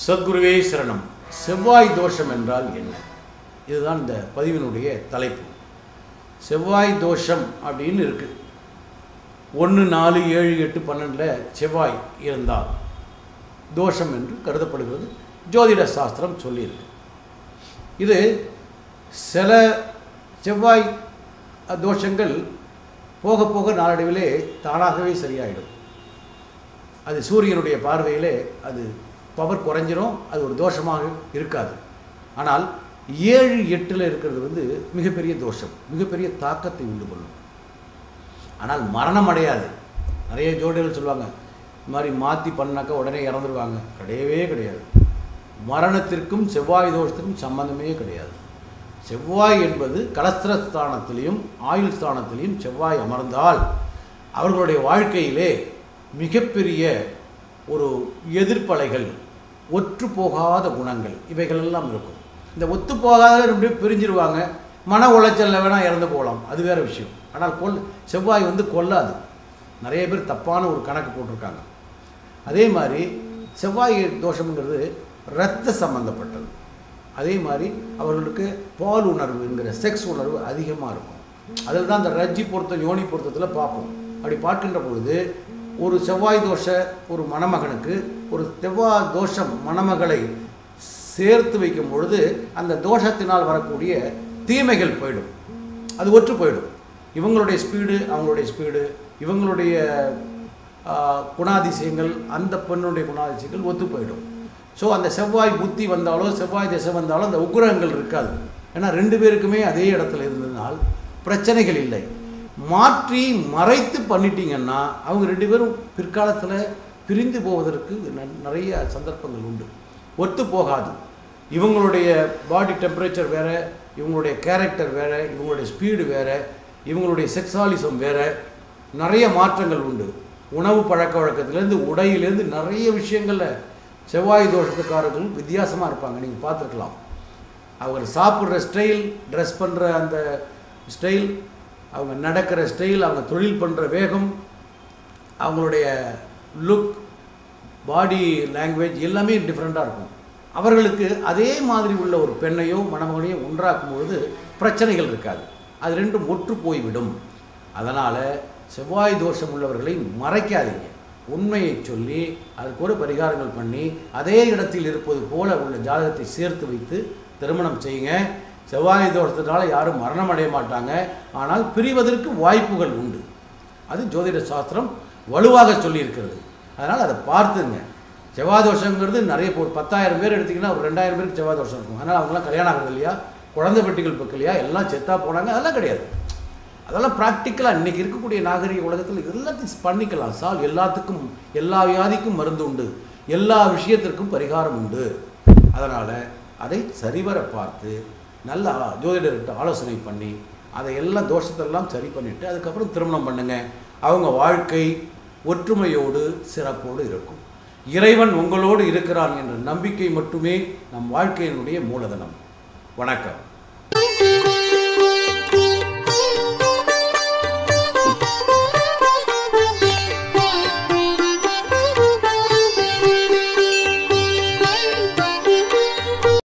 சத்குருவே சரணம் செவ்வாய் தோஷம் என்றால் என்ன இதுதான் இந்த பதிவினுடைய தலைப்பு செவ்வாய் தோஷம் அப்படின்னு இருக்கு ஒன்று நாலு ஏழு எட்டு பன்னெண்டில் செவ்வாய் இருந்தால் தோஷம் என்று கருதப்படுகிறது ஜோதிட சாஸ்திரம் சொல்லியிருக்கு இது சில செவ்வாய் தோஷங்கள் போக போக நாளடைவிலே தானாகவே சரியாயிடும் அது சூரியனுடைய பார்வையிலே அது பவர் குறைஞ்சிரும் அது ஒரு தோஷமாக இருக்காது ஆனால் ஏழு எட்டில் இருக்கிறது வந்து மிகப்பெரிய தோஷம் மிகப்பெரிய தாக்கத்தை உண்டு பண்ணும் ஆனால் மரணம் அடையாது நிறைய ஜோடிகள் சொல்லுவாங்க இந்த மாதிரி மாற்றி பண்ணாக்கா உடனே இறந்துருவாங்க கிடையவே கிடையாது மரணத்திற்கும் செவ்வாய் தோஷத்திற்கும் சம்பந்தமே கிடையாது செவ்வாய் என்பது கலஸ்திர ஸ்தானத்திலையும் ஆயுள் ஸ்தானத்திலையும் செவ்வாய் அமர்ந்தால் அவர்களுடைய வாழ்க்கையிலே மிகப்பெரிய ஒரு எதிர்ப்பலைகள் ஒற்று போகாத குணங்கள் இவைகளெல்லாம் இருக்கும் இந்த ஒத்து போகாத ரெண்டு பேரும் பிரிஞ்சிருவாங்க மன உளைச்சலில் வேணால் இறந்து போகலாம் அது வேறு விஷயம் ஆனால் கொல் செவ்வாய் வந்து கொல்லாது நிறைய பேர் தப்பான ஒரு கணக்கு போட்டிருக்காங்க அதே மாதிரி செவ்வாய் தோஷம்ங்கிறது இரத்த சம்பந்தப்பட்டது அதே மாதிரி அவர்களுக்கு பால் உணர்வுங்கிற செக்ஸ் உணர்வு அதிகமாக இருக்கும் அதில் தான் அந்த ரஜ்ஜி பொருத்தம் யோனி பொருத்தத்தில் பார்ப்போம் அப்படி பார்க்கின்ற பொழுது ஒரு செவ்வாய் தோஷ ஒரு மணமகனுக்கு ஒரு செவ்வாய் தோஷம் மணமகளை சேர்த்து வைக்கும் பொழுது அந்த தோஷத்தினால் வரக்கூடிய தீமைகள் போயிடும் அது ஒற்று போயிடும் இவங்களுடைய ஸ்பீடு அவங்களுடைய ஸ்பீடு இவங்களுடைய குணாதிசயங்கள் அந்த பெண்ணுடைய குணாதிசயங்கள் ஒத்து போயிடும் ஸோ அந்த செவ்வாய் புத்தி வந்தாலோ செவ்வாய் திசை வந்தாலோ அந்த உக்ரங்கள் இருக்காது ஏன்னா ரெண்டு பேருக்குமே அதே இடத்துல இருந்ததுனால் பிரச்சனைகள் இல்லை மாற்றி மறைத்து பண்ணிட்டீங்கன்னா அவங்க ரெண்டு பேரும் பிற்காலத்தில் பிரிந்து போவதற்கு நிறைய சந்தர்ப்பங்கள் உண்டு ஒத்து போகாது இவங்களுடைய பாடி டெம்பரேச்சர் வேறு இவங்களுடைய கேரக்டர் வேறு இவங்களுடைய ஸ்பீடு வேறு இவங்களுடைய செக்ஸாலிசம் வேறு நிறைய மாற்றங்கள் உண்டு உணவு பழக்க வழக்கத்துலேருந்து உடையிலேருந்து நிறைய விஷயங்களில் செவ்வாய் தோஷத்துக்காரர்கள் வித்தியாசமாக இருப்பாங்க நீங்கள் பார்த்துருக்கலாம் அவங்க சாப்பிட்ற ஸ்டைல் ட்ரெஸ் பண்ணுற அந்த ஸ்டைல் அவங்க நடக்கிற ஸ்டைல் அவங்க தொழில் பண்ணுற வேகம் அவங்களுடைய லுக் பாடி லாங்குவேஜ் எல்லாமே டிஃப்ரெண்ட்டாக இருக்கும் அவர்களுக்கு அதே மாதிரி உள்ள ஒரு பெண்ணையோ மணமகனையோ ஒன்றாக்கும் பொழுது பிரச்சனைகள் இருக்காது அது ரெண்டும் ஒற்று போய்விடும் அதனால் செவ்வாய் தோஷம் உள்ளவர்களை மறைக்காதீங்க உண்மையை சொல்லி அதுக்கு ஒரு பரிகாரங்கள் பண்ணி அதே இடத்தில் இருப்பது போல உள்ள ஜாதகத்தை சேர்த்து வைத்து திருமணம் செய்யுங்க செவ்வாய் தோஷத்தினால யாரும் மரணம் அடைய மாட்டாங்க ஆனால் பிரிவதற்கு வாய்ப்புகள் உண்டு அது ஜோதிட சாஸ்திரம் வலுவாக சொல்லியிருக்கிறது அதனால் அதை பார்த்துங்க செவ்வாய் தோஷங்கிறது நிறைய ஒரு பத்தாயிரம் பேர் எடுத்திங்கன்னா ஒரு ரெண்டாயிரம் பேருக்கு செவ்வாய் தோஷம் இருக்கும் அதனால் அவங்களாம் கல்யாணம் ஆகுது இல்லையா குழந்தை பெட்டிகள் பக்கம் எல்லாம் செத்தா போனாங்க அதெல்லாம் கிடையாது அதெல்லாம் ப்ராக்டிக்கலாக இன்றைக்கி இருக்கக்கூடிய நாகரிக உலகத்தில் எல்லாத்தையும் பண்ணிக்கலாம் சால் எல்லாத்துக்கும் எல்லா வியாதிக்கும் மருந்து உண்டு எல்லா விஷயத்திற்கும் பரிகாரம் உண்டு அதனால் அதை சரிவர பார்த்து நல்ல ஜோதிடர்கிட்ட ஆலோசனை பண்ணி அதை எல்லாம் தோஷத்தெல்லாம் சரி பண்ணிவிட்டு அதுக்கப்புறம் திருமணம் பண்ணுங்கள் அவங்க வாழ்க்கை ஒற்றுமையோடு சிறப்போடு இருக்கும் இறைவன் உங்களோடு இருக்கிறான் என்ற நம்பிக்கை மட்டுமே நம் வாழ்க்கையினுடைய மூலதனம் வணக்கம்